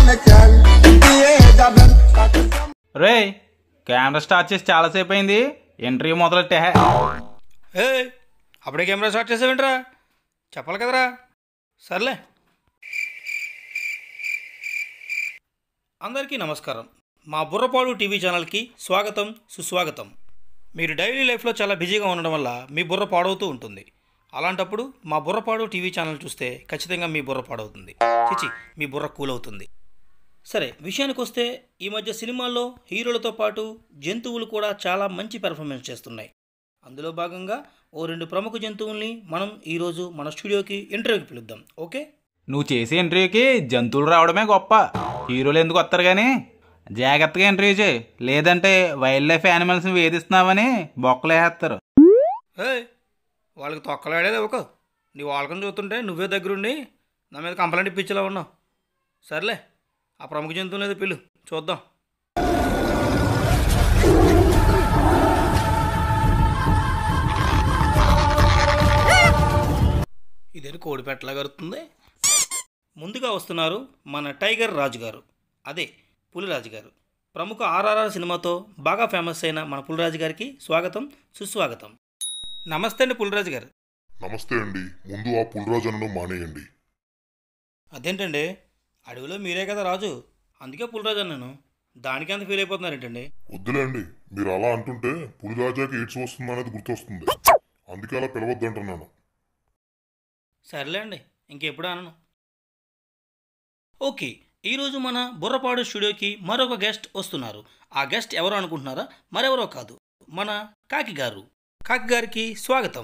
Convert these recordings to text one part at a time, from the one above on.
a girl. Behave a man. రే camera start చేసి చాలాసేపు అయింది ఇంటర్వ్యూ మొదలెట్టే ఏ అప్పుడే కెమెరా స్టార్ట్ చేసావేంట్రా చెప్పాలి కదరా సర్లే అందరికీ నమస్కారం మా బుర్రపాడు టీవీ ఛానల్కి స్వాగతం సుస్వాగతం మీరు డైలీ లైఫ్లో చాలా బిజీగా ఉండడం వల్ల మీ బుర్ర పాడవుతూ ఉంటుంది అలాంటప్పుడు మా బుర్రపాడు టీవీ ఛానల్ చూస్తే ఖచ్చితంగా మీ బుర్ర పాడవుతుంది చిచి మీ బుర్ర కూల్ అవుతుంది సరే విషయానికి వస్తే ఈ మధ్య సినిమాల్లో హీరోలతో పాటు జంతువులు కూడా చాలా మంచి పెర్ఫార్మెన్స్ చేస్తున్నాయి అందులో భాగంగా ఓ రెండు ప్రముఖ జంతువుల్ని మనం ఈరోజు మన స్టూడియోకి ఇంటర్వ్యూకి పిలుద్దాం ఓకే నువ్వు చేసే ఇంటర్వ్యూకి జంతువులు రావడమే గొప్ప హీరోలు ఎందుకు వస్తారు కానీ జాగ్రత్తగా ఇంటర్వ్యూ చేయి లేదంటే వైల్డ్ లైఫ్ యానిమల్స్ని వేధిస్తున్నావని బొక్కలేసేస్తారు ఏ వాళ్ళకి తొక్కలాడేది ఒక నీ వాళ్ళకని చూస్తుంటే నువ్వే దగ్గరుండి నా మీద కంప్లైంట్ ఇప్పించేలా ఉన్నావు సర్లే ఆ ప్రముఖ జంతువులు ఏదో పిలు చూద్దాం ఇదేంటి కోడి పెట్టలా గరుతుంది ముందుగా వస్తున్నారు మన టైగర్ రాజు గారు అదే పులిరాజు గారు ప్రముఖ ఆర్ఆర్ఆర్ సినిమాతో బాగా ఫేమస్ అయిన మన పులిరాజు గారికి స్వాగతం సుస్వాగతం నమస్తే అండి పులిరాజు గారు నమస్తే అండి ముందు ఆ పుల్రాజు అనడం మానేయండి అదేంటండి అడవిలో మీరే కదా రాజు అందుకే పులిరాజు అన్నాను దానికి అంత ఫీల్ అయిపోతున్నారేంటండి వద్దులే అండి మీరు అలా అంటుంటే పులిరాజాకి ఎయిడ్స్ వస్తుందనేది గుర్తొస్తుంది అందుకే అలా పిలవద్దంటున్నాను సర్లే అండి ఇంకెప్పుడు అనను ఓకే ఈరోజు మన బుర్రపాడు స్టూడియోకి మరొక గెస్ట్ వస్తున్నారు ఆ గెస్ట్ ఎవరు అనుకుంటున్నారా మరెవరో కాదు మన కాకి గారు కాకి గారికి స్వాగతం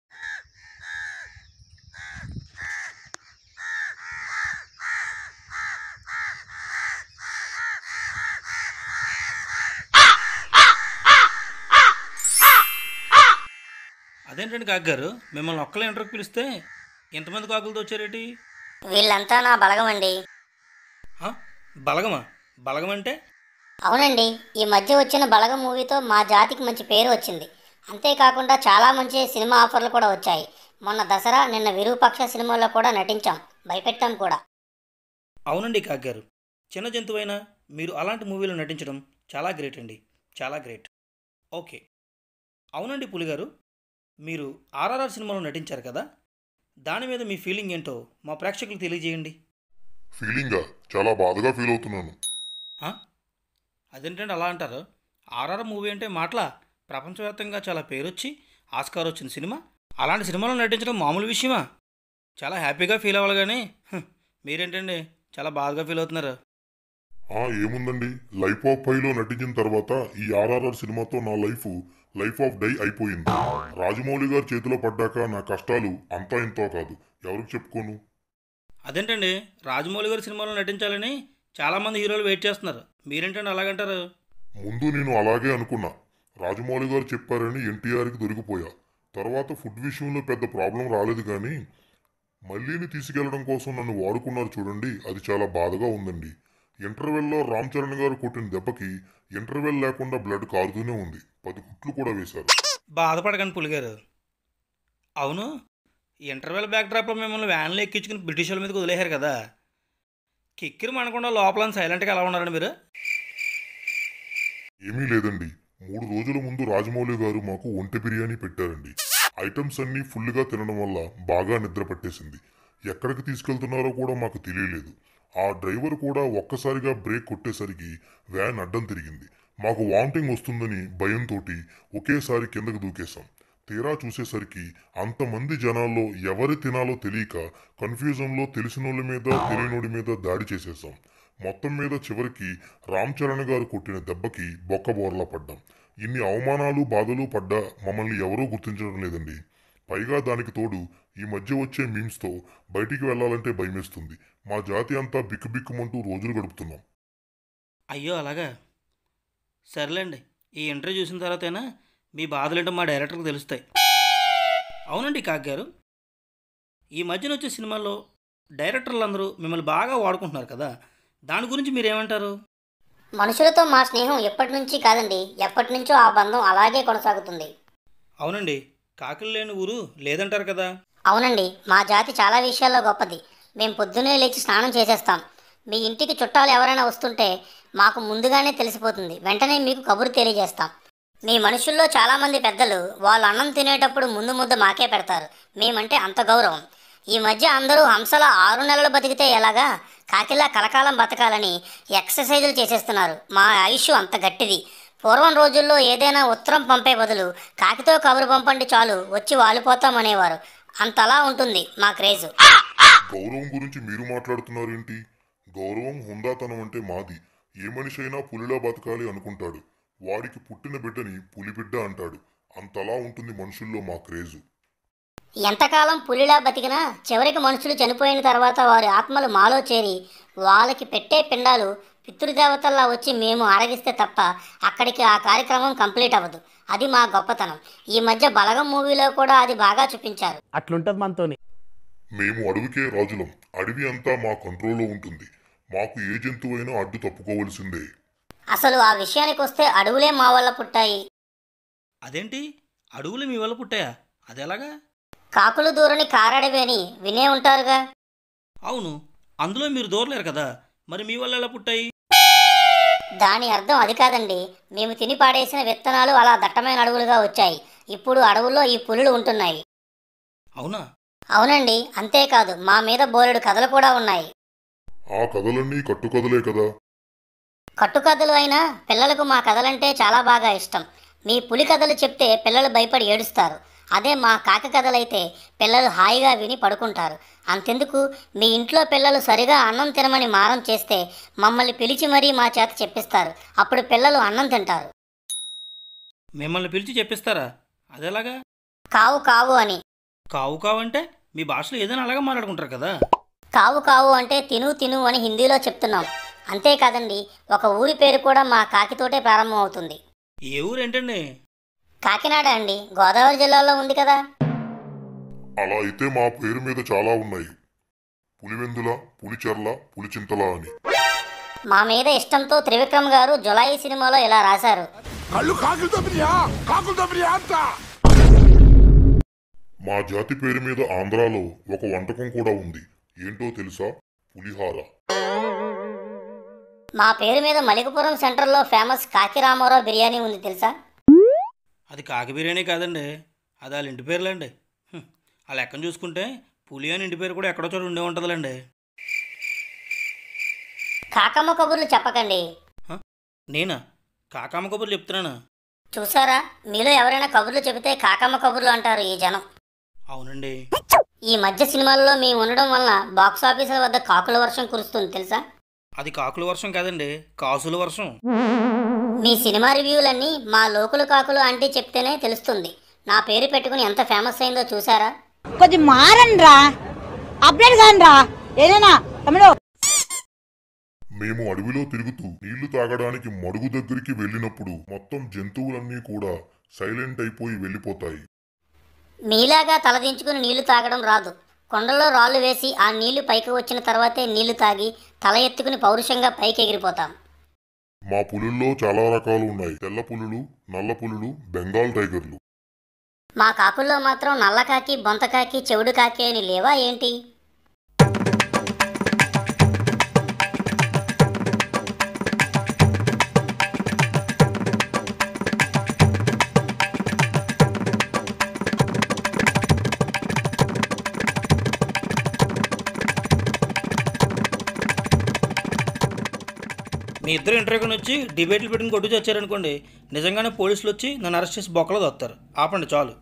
అదేంటండి కాకి గారు మిమ్మల్ని ఒక్కలే ఇంటర్వ్యూకి పిలిస్తే ఎంతమంది కాకులతో వచ్చారేటి వీళ్ళంతా నా బలగం అండి ఆ? బలగమా బలగం అంటే అవునండి ఈ మధ్య వచ్చిన బలగం మూవీతో మా జాతికి మంచి పేరు వచ్చింది అంతేకాకుండా చాలా మంచి సినిమా ఆఫర్లు కూడా వచ్చాయి మొన్న దసరా నిన్న విరూపక్ష సినిమాలో కూడా నటించాం భయపెట్టాం కూడా అవునండి కాకి గారు చిన్న జంతువైనా మీరు అలాంటి మూవీలో నటించడం చాలా గ్రేట్ అండి చాలా గ్రేట్ ఓకే అవునండి పులిగారు మీరు ఆర్ఆర్ఆర్ సినిమాలో నటించారు కదా దాని మీద మీ ఫీలింగ్ ఏంటో మా ప్రేక్షకులకు తెలియజేయండి ఫీలింగా చాలా బాధగా ఫీల్ అవుతున్నాను ఆ? అదేంటంటే అలా అంటారు ఆర్ఆర్ మూవీ అంటే మాటలా ప్రపంచవ్యాప్తంగా చాలా పేరొచ్చి ఆస్కార్ వచ్చిన సినిమా అలాంటి సినిమాలో నటించడం మామూలు విషయమా చాలా హ్యాపీగా ఫీల్ అవ్వాలి కానీ హ్, మీరేంటండి చాలా బాధగా ఫీల్ అవుతున్నారు ఆ ఏముందండి లైఫ్ ఆఫ్ ఫైవ్ లో నటించిన తర్వాత ఈ ఆర్ఆర్ఆర్ సినిమాతో నా లైఫ్ లైఫ్ ఆఫ్ డై అయిపోయింది రాజమౌళి గారి చేతిలో పడ్డాక నా కష్టాలు అంతా ఇంతో కాదు ఎవరికి చెప్పుకోను అదేంటండి రాజమౌళి గారి సినిమాలో నటించాలని చాలామంది హీరోలు వెయిట్ చేస్తున్నారు మీరేంటండి అలాగంటారు ముందు నేను అలాగే అనుకున్నా రాజమౌళి గారు చెప్పారని ఎన్టీఆర్కి దొరికిపోయా తర్వాత ఫుడ్ విషయంలో పెద్ద ప్రాబ్లం రాలేదు కానీ మళ్ళీని తీసుకెళ్లడం కోసం నన్ను వాడుకున్నారు చూడండి అది చాలా బాధగా ఉందండి ఇంటర్వెల్లో రామ్ చరణ్ గారు కొట్టిన దెబ్బకి ఇంటర్వెల్ లేకుండా బ్లడ్ కారుతూనే ఉంది పది కుట్లు కూడా వేశారు బాధపడకండి పులిగారు అవును ఇంటర్వెల్ బ్యాక్ డ్రాప్లో మిమ్మల్ని వ్యాన్లో ఎక్కించుకుని బ్రిటిష్ వాళ్ళ మీదకి వదిలేశారు కదా కిక్కిరి మనకుండా లోపల సైలెంట్గా ఎలా ఉన్నారండి మీరు ఏమీ లేదండి మూడు రోజుల ముందు రాజమౌళి గారు మాకు ఒంటె బిర్యానీ పెట్టారండి ఐటమ్స్ అన్నీ ఫుల్గా తినడం వల్ల బాగా నిద్ర పట్టేసింది ఎక్కడికి తీసుకెళ్తున్నారో కూడా మాకు తెలియలేదు ఆ డ్రైవర్ కూడా ఒక్కసారిగా బ్రేక్ కొట్టేసరికి వ్యాన్ అడ్డం తిరిగింది మాకు వామిటింగ్ వస్తుందని భయంతో ఒకేసారి కిందకు దూకేశాం తీరా చూసేసరికి అంతమంది జనాల్లో ఎవరి తినాలో తెలియక కన్ఫ్యూజన్లో తెలిసినోళ్ళ మీద తెలియనోడి మీద దాడి చేసేసాం మొత్తం మీద చివరికి రామ్ చరణ్ గారు కొట్టిన దెబ్బకి బొక్కబోర్లా పడ్డాం ఇన్ని అవమానాలు బాధలు పడ్డా మమ్మల్ని ఎవరూ గుర్తించడం లేదండి పైగా దానికి తోడు ఈ మధ్య వచ్చే మీమ్స్తో బయటికి వెళ్ళాలంటే భయమేస్తుంది మా జాతి అంతా బిక్కుబిక్కుమంటూ రోజులు గడుపుతున్నాం అయ్యో అలాగా సర్లేండి ఈ ఇంటర్వ్యూ చూసిన తర్వాతైనా మీ బాధలేంటో మా డైరెక్టర్కి తెలుస్తాయి అవునండి కాక్ గారు ఈ మధ్యన వచ్చే సినిమాల్లో డైరెక్టర్లు అందరూ మిమ్మల్ని బాగా వాడుకుంటున్నారు కదా దాని గురించి మీరేమంటారు మనుషులతో మా స్నేహం ఎప్పటి నుంచి కాదండి ఎప్పటి నుంచో ఆ బంధం అలాగే కొనసాగుతుంది అవునండి కాకులు లేని ఊరు లేదంటారు కదా అవునండి మా జాతి చాలా విషయాల్లో గొప్పది మేము పొద్దున్నే లేచి స్నానం చేసేస్తాం మీ ఇంటికి చుట్టాలు ఎవరైనా వస్తుంటే మాకు ముందుగానే తెలిసిపోతుంది వెంటనే మీకు కబురు తెలియజేస్తాం మీ మనుషుల్లో చాలామంది పెద్దలు వాళ్ళు అన్నం తినేటప్పుడు ముందు ముద్ద మాకే పెడతారు మేమంటే అంత గౌరవం ఈ మధ్య అందరూ హంసల ఆరు నెలలు బతికితే ఎలాగా కాకిలా కలకాలం బతకాలని ఎక్సర్సైజులు చేసేస్తున్నారు మా ఆయుష్ అంత గట్టిది పూర్వం రోజుల్లో ఏదైనా ఉత్తరం పంపే బదులు కాకితో కబురు పంపండి చాలు వచ్చి వాలిపోతామనేవారు అంతలా ఉంటుంది మా క్రేజు గౌరవం గురించి మీరు మాట్లాడుతున్నారేంటి గౌరవం హుందాతనం అంటే మాది ఏ మనిషి అయినా పులిలా బతకాలి అనుకుంటాడు వాడికి పుట్టిన బిడ్డని పులిబిడ్డ అంటాడు అంతలా ఉంటుంది మనుషుల్లో మా క్రేజు ఎంతకాలం పులిలా బతికినా చివరికి మనుషులు చనిపోయిన తర్వాత వారి ఆత్మలు మాలో చేరి వాళ్ళకి పెట్టే పిండాలు పితృదేవతల్లా వచ్చి మేము ఆరగిస్తే తప్ప అక్కడికి ఆ కార్యక్రమం కంప్లీట్ అవ్వదు అది మా గొప్పతనం ఈ మధ్య బలగం మూవీలో కూడా అది బాగా చూపించారు అట్లుంటది మనతోని మేము అడవికే రాజులం అడవి అంతా మా కంట్రోల్లో ఉంటుంది మాకు ఏ జంతువైనా అడ్డు తప్పుకోవలసిందే అసలు ఆ విషయానికి వస్తే అడవులే మా వల్ల పుట్టాయి అదేంటి అడవులు మీ వల్ల పుట్టాయా అదెలాగా కాకులు దూరని కారడవి అని వినే ఉంటారుగా అవును అందులో మీరు దూరలేరు కదా మరి మీ వల్ల ఎలా పుట్టాయి దాని అర్థం అది కాదండి మేము తిని పాడేసిన విత్తనాలు అలా దట్టమైన అడవులుగా వచ్చాయి ఇప్పుడు అడవుల్లో ఈ పులులు ఉంటున్నాయి అవునా అవునండి అంతేకాదు మా మీద బోలెడు కథలు కూడా ఉన్నాయి ఆ కథలన్నీ కట్టుకథలే కదా కట్టుకథలు అయినా పిల్లలకు మా కథలంటే చాలా బాగా ఇష్టం మీ పులి కథలు చెప్తే పిల్లలు భయపడి ఏడుస్తారు అదే మా కాకి కథలైతే పిల్లలు హాయిగా విని పడుకుంటారు అంతెందుకు మీ ఇంట్లో పిల్లలు సరిగా అన్నం తినమని మారం చేస్తే మమ్మల్ని పిలిచి మరీ మా చేత చెప్పిస్తారు అప్పుడు పిల్లలు అన్నం తింటారు మిమ్మల్ని పిలిచి చెప్పిస్తారా అదెలాగా కావు కావు అని కావు కావంటే మీ భాషలో ఏదైనా అలాగా మాట్లాడుకుంటారు కదా కావు కావు అంటే తిను తిను అని హిందీలో చెప్తున్నాం అంతేకాదండి ఒక ఊరి పేరు కూడా మా కాకితోటే ప్రారంభం అవుతుంది ఏ ఊరు ఏంటండి కాకినాడ అండి గోదావరి జిల్లాలో ఉంది కదా అలా అయితే మా పేరు మీద చాలా ఉన్నాయి పులివెందుల పులిచెర్ల పులిచింతల అని మా మీద ఇష్టంతో త్రివిక్రమ్ గారు జులాయి సినిమాలో ఇలా రాశారు కళ్ళు కాకులతో బిర్యా కాకులతో బిర్యా అంట మా జాతి పేరు మీద ఆంధ్రాలో ఒక వంటకం కూడా ఉంది ఏంటో తెలుసా పులిహార మా పేరు మీద మలికపురం సెంటర్లో ఫేమస్ కాకి రామారావు బిర్యానీ ఉంది తెలుసా అది కాకి బిర్యానీ కాదండి అది వాళ్ళ ఇంటి పేర్లేండి హ్మ్. ఆ లెక్కను చూసుకుంటే పులి అని ఇంటి పేరు కూడా ఎక్కడో చోట ఉండే ఉంటుందిలేండి కాకమ్మ కబుర్లు చెప్పకండి నేనా కాకామ కబుర్లు చెప్తున్నానా చూసారా మీలో ఎవరైనా కబుర్లు చెబితే కాకమ్మ కబుర్లు అంటారు ఈ జనం అవునండి ఈ మధ్య సినిమాల్లో మేము ఉండడం వలన బాక్స్ ఆఫీసుల వద్ద కాకుల వర్షం కురుస్తుంది తెలుసా అది కాకుల వర్షం కాదండి కాసుల వర్షం మీ సినిమా రివ్యూలన్నీ మా లోకులు కాకులు అంటే చెప్తేనే తెలుస్తుంది నా పేరు పెట్టుకుని ఎంత ఫేమస్ అయిందో చూసారా కొంచెం మారండి రా అప్డేట్ కాని రా ఏదైనా తమ్ముడు మేము అడవిలో తిరుగుతూ నీళ్లు తాగడానికి మడుగు దగ్గరికి వెళ్ళినప్పుడు మొత్తం జంతువులన్నీ కూడా సైలెంట్ అయిపోయి వెళ్ళిపోతాయి మీలాగా తలదించుకుని నీళ్లు తాగడం రాదు కొండలో రాళ్ళు వేసి ఆ నీళ్లు పైకి వచ్చిన తర్వాతే నీళ్లు తాగి తల ఎత్తుకుని పౌరుషంగా పైకి ఎగిరిపోతాం మా పులుల్లో చాలా రకాలు ఉన్నాయి తెల్ల పులులు నల్ల పులులు బెంగాల్ టైగర్లు మా కాకుల్లో మాత్రం నల్లకాకి బొంతకాకి చెవుడు కాకి అని లేవా ఏంటి మీ ఇద్దరు ఇంటర్వ్యూకి వచ్చి డిబేట్లు పెట్టుకుని కొట్టు వచ్చారనుకోండి నిజంగానే పోలీసులు వచ్చి నన్ను అరెస్ట్ చేసి బొక్కలో దొత్తారు ఆపండి చాలు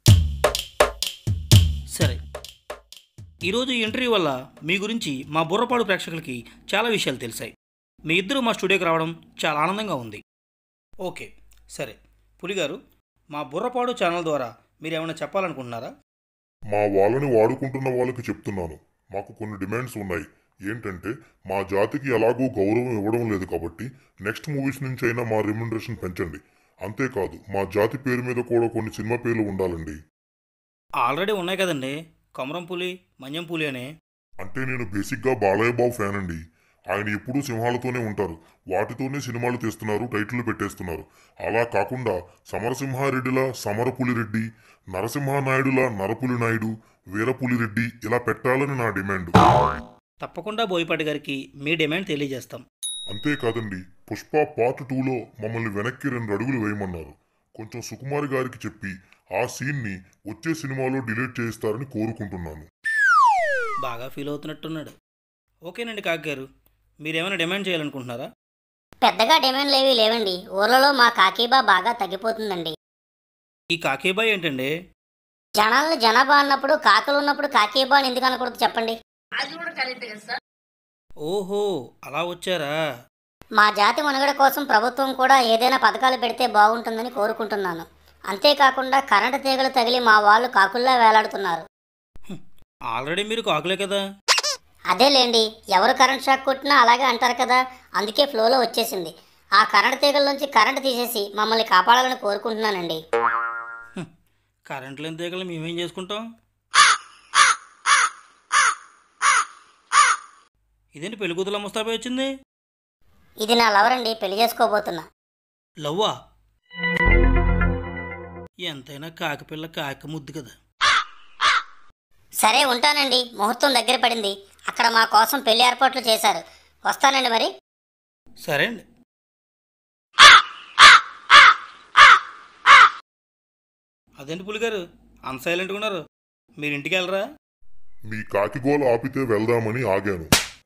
సరే ఈరోజు ఈ ఇంటర్వ్యూ వల్ల మీ గురించి మా బుర్రపాడు ప్రేక్షకులకి చాలా విషయాలు తెలిసాయి మీ ఇద్దరు మా స్టూడియోకి రావడం చాలా ఆనందంగా ఉంది ఓకే సరే పులిగారు మా బుర్రపాడు ఛానల్ ద్వారా మీరు ఏమైనా చెప్పాలనుకుంటున్నారా మా వాళ్ళని వాడుకుంటున్న వాళ్ళకి చెప్తున్నాను మాకు కొన్ని డిమాండ్స్ ఉన్నాయి ఏంటంటే మా జాతికి ఎలాగూ గౌరవం ఇవ్వడం లేదు కాబట్టి నెక్స్ట్ మూవీస్ నుంచి అయినా మా రెమ్యునరేషన్ పెంచండి అంతేకాదు మా జాతి పేరు మీద కూడా కొన్ని సినిమా పేర్లు ఉండాలండి ఆల్రెడీ ఉన్నాయి కదండి కొమరం పులి మన్యం పులి అని అంటే నేను బేసిక్గా బాలయ్య బాబు ఫ్యాన్ అండి ఆయన ఎప్పుడూ సింహాలతోనే ఉంటారు వాటితోనే సినిమాలు తీస్తున్నారు టైటిల్ పెట్టేస్తున్నారు అలా కాకుండా సమరసింహారెడ్డిలా సమరపులిరెడ్డి నరసింహానాయుడులా నరపులి నాయుడు వీరపులిరెడ్డి ఇలా పెట్టాలని నా డిమాండ్ తప్పకుండా బోయపాటి గారికి మీ డిమాండ్ తెలియజేస్తాం అంతేకాదండి పుష్ప పార్ట్ టూలో మమ్మల్ని వెనక్కి రెండు అడుగులు వేయమన్నారు కొంచెం సుకుమార్ గారికి చెప్పి ఆ సీన్ని వచ్చే సినిమాలో డిలీట్ చేయిస్తారని కోరుకుంటున్నాను బాగా ఫీల్ అవుతున్నట్టున్నాడు ఓకేనండి కాకి గారు మీరేమైనా డిమాండ్ చేయాలనుకుంటున్నారా పెద్దగా డిమాండ్లు ఏవీ లేవండి ఊర్లలో మా కాకీబా బాగా తగ్గిపోతుందండి ఈ కాకేబాయ్ ఏంటండి జనాలను జనాభా అన్నప్పుడు కాకులు ఉన్నప్పుడు కాకీబా అని ఎందుకు అనకూడదు చెప్పండి ఓహో అలా వచ్చారా మా జాతి మనుగడ కోసం ప్రభుత్వం కూడా ఏదైనా పథకాలు పెడితే బాగుంటుందని కోరుకుంటున్నాను అంతేకాకుండా కరెంటు తీగలు తగిలి మా వాళ్ళు కాకుల్లా వేలాడుతున్నారు ఆల్రెడీ మీరు కాకులే కదా అదేలేండి ఎవరు కరెంట్ షాక్ కొట్టినా అలాగే అంటారు కదా అందుకే ఫ్లోలో వచ్చేసింది ఆ కరెంటు తీగల నుంచి కరెంటు తీసేసి మమ్మల్ని కాపాడాలని కోరుకుంటున్నానండి కరెంట్ లేని తీగలు మేమేం చేసుకుంటాం ఇదేంటి పెళ్ళికూతుల ముస్తాబై వచ్చింది ఇది నా లవర్ అండి పెళ్లి చేసుకోబోతున్నా లవ్వా ఎంతైనా కాకిపిల్ల కాకి ముద్దు కదా సరే ఉంటానండి ముహూర్తం దగ్గర పడింది అక్కడ మా కోసం పెళ్లి ఏర్పాట్లు చేశారు వస్తానండి మరి సరే అండి అదేంటి పులిగారు అంత సైలెంట్గా ఉన్నారు మీరు ఇంటికి వెళ్ళరా మీ కాకిగోల ఆపితే వెళ్దామని ఆగాను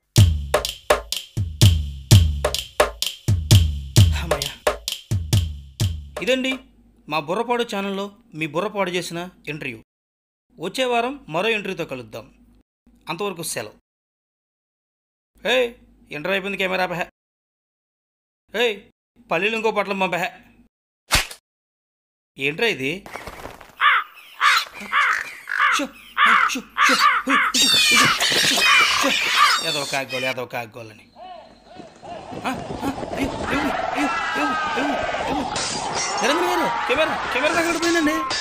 అమ్మయ్య ఇదండి మా బుర్రపాడు ఛానల్లో మీ బుర్రపాడు చేసిన ఇంటర్వ్యూ వచ్చే వారం మరో ఇంటర్వ్యూతో కలుద్దాం అంతవరకు సెలవు హే ఇంటర్వ్యూ అయిపోయింది కెమెరా బెహ హే పల్లీలు ఇంకో పట్ల మా బెహ ఏంట్రా ఇది షో, షో, షో, హుయ్, షో, షో, షో, షో. ఏదో కాగ్గోలు ఏదో కాగ్గోలని ఆ, ఆ, అయ్యో, అయ్యో, అయ్యో, అయ్యో, అయ్యో, అయ్యో. నిరంజన్ గారు కెమెరా కెమెరా దగ్గర పోయిందండి